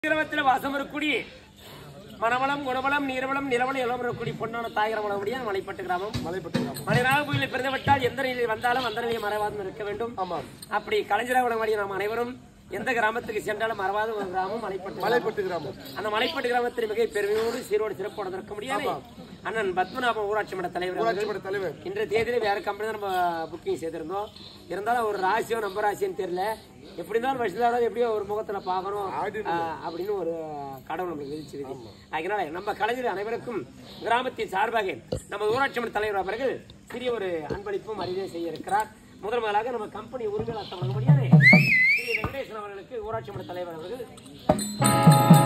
கிரமத்தில் வாசம் இருக்கக்கூடிய மணவளம் குணவளம் நீர்வளம் நிலவளம் இளம் இருக்கக்கூடிய பொன்னான தாயரமளமுடிய மலைப்பட்டு கிராமம் மலைப்பட்டு கிராமம் மனிதனாக புயலில் பிறந்துவிட்டால் எந்த நிலையில் வந்தாலும் அந்த நிலையை மறைவாதும் இருக்க வேண்டும் ஆமாம் அப்படி கலைஞராக நாம் அனைவரும் எந்த கிராமத்துக்கு சென்றாலும் மறவாத ஒரு கிராமம் மலைப்பட்டு கிராமம். மலைப்பட்டு கிராமம் அந்த மலைப்பட்டு கிராமத்தில் மிக பெருமையோடு சீரோடு சிறப்போடு இருக்க முடியாது அண்ணன் பத்மநாபம் ஊராட்சி மன்ற தலைவர் அவர்கள் ஊராட்சி மன்ற தலைவர் இன்றைய தேதியில வேற கம்பெனி தான் நம்ம புக்கிங் செய்திருந்தோம் இருந்தாலும் ஒரு ராசியோ நம்ப ராசின்னு தெரியல எப்படி இருந்தாலும் வருஷத்தாலும் எப்படியோ ஒரு முகத்துல பாக்கணும் ஆஹ், அப்படின்னு ஒரு கடவுள் நம்மளுக்கு விதிச்சிருக்கு அதனால நம்ம கலைஞர் அனைவருக்கும் கிராமத்தின் சார்பாக நம்ம ஊராட்சி மன்ற தலைவர் அவர்கள் சிறிய ஒரு அன்பளிப்பும் மரியாதை செய்ய இருக்கிறார் முதல் முதலாக நம்ம கம்பெனி உரிமையாளர் வழங்க முடியாது ஸ்ரீ வெங்கடேசன் அவர்களுக்கு ஊராட்சி மன்ற தலைவர் அவர்கள்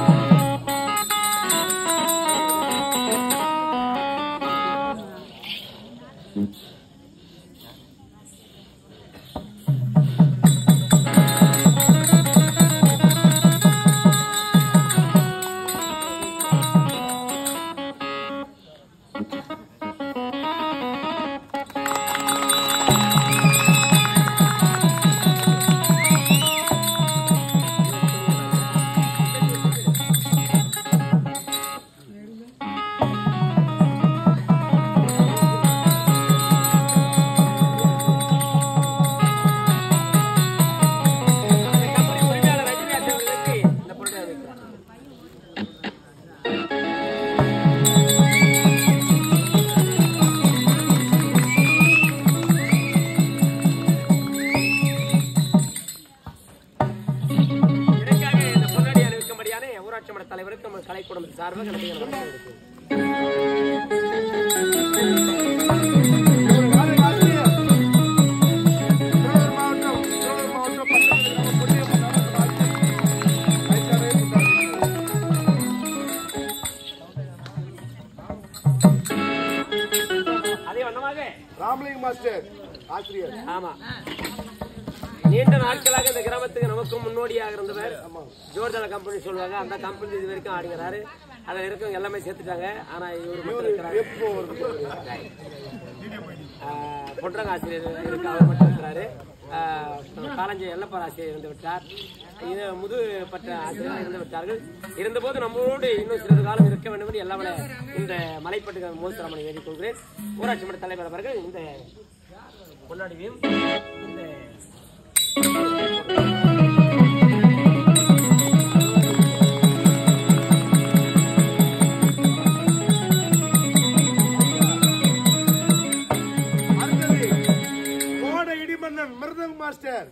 அந்த கம்பெனி உரிமையாளர் ரஜினி அவர்களுக்கு இந்த பொருளை வைக்கிறார் இதற்காக இந்த பொன்னாடி அணிவிக்கும்படியான ஊராட்சி மன்ற தலைவருக்கு நம்ம கலை குடும்பத்தின் சார்பாக நன்றிகள் வணக்கம் இருக்கு. ஒரு வார காலத்தில் திருவள்ளூர் மாவட்டம் திருவள்ளூர் மாவட்டம் பக்கத்தில் கிராமம் பொன்னியம்மன் கிராமத்தில் ஆட்சி. வைத்தாரே இருந்தார். அதே வண்ணமாக ராமலிங்க மாஸ்டர் ஆசிரியர் ஆமா நீண்ட நாட்களாக இந்த கிராமத்துக்கு நமக்கும் முன்னோடியாக இருந்தவர் ஜோர்தல கம்பெனி சொல்லுவாங்க அந்த கம்பெனி இது வரைக்கும் ஆடுகிறாரு அதுல இருக்கவங்க எல்லாமே சேர்த்துட்டாங்க ஆனா இவர் மட்டும் இருக்கிறாரு எப்போ வருது ஆஹ், பொன்றங்க ஆசிரியர் இருக்கு அவர் மட்டும் இருக்கிறாரு ஆஹ், காலஞ்சி எல்லப்பர் ஆசிரியர் இருந்து விட்டார் இது முது பட்ட ஆசிரியர் இருந்து விட்டார்கள் இருந்தபோது நம்மளோடு இன்னும் சிறிது காலம் இருக்க வேண்டும் என்று எல்லா இந்த மலைப்பட்டு மோசராமனை வேண்டிக் கொள்கிறேன் ஊராட்சி மன்ற தலைவர் அவர்கள் இந்த கொண்டாடியும் இந்த அடுத்தது கோடை இடிமன்னன் மிருதங் மாஸ்டர்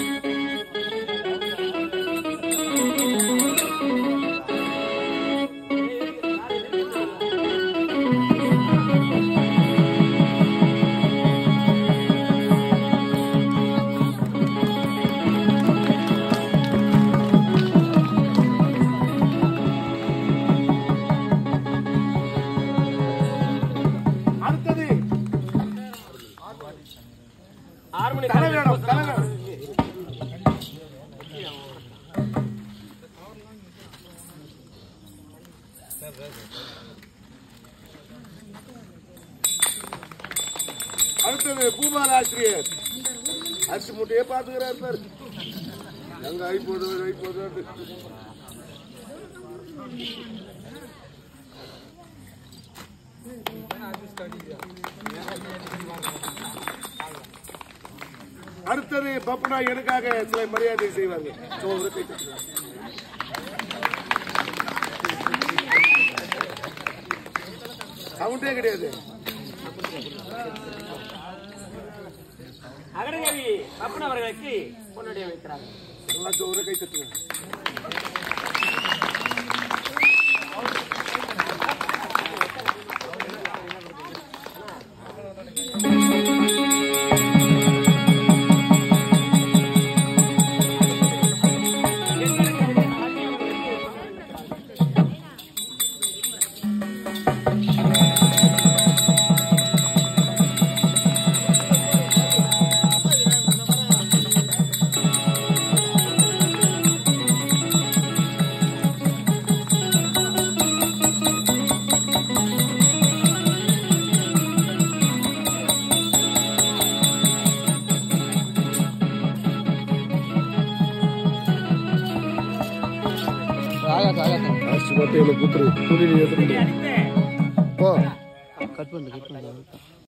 அடுத்தது ஆறு மணி தலைவேடம் தலைவேடம் அடுத்தது பூமால ஆசிரியர் அரிசி மூட்டையே பாத்துக்கிறார் பாரு எங்க ஐ போடு ஐ போடு அடுத்தது பப்புனா எனக்காக சில மரியாதை செய்வாங்க சோ, ஒரு கை தட்டுங்க. சவுண்டே கிடையாது அகடகவி அப்பன் அவர்களுக்கு பொன்னுடைய வைக்கிறார்கள் எல்லாத்தையும் ஒரு கை தட்டுங்க ஆகாது ஆகாது அரிசி மட்டும் எனக்கு குத்துரு துணி நீ எடுத்துட்டு போ. போ கட் பண்ணு கட் பண்ணு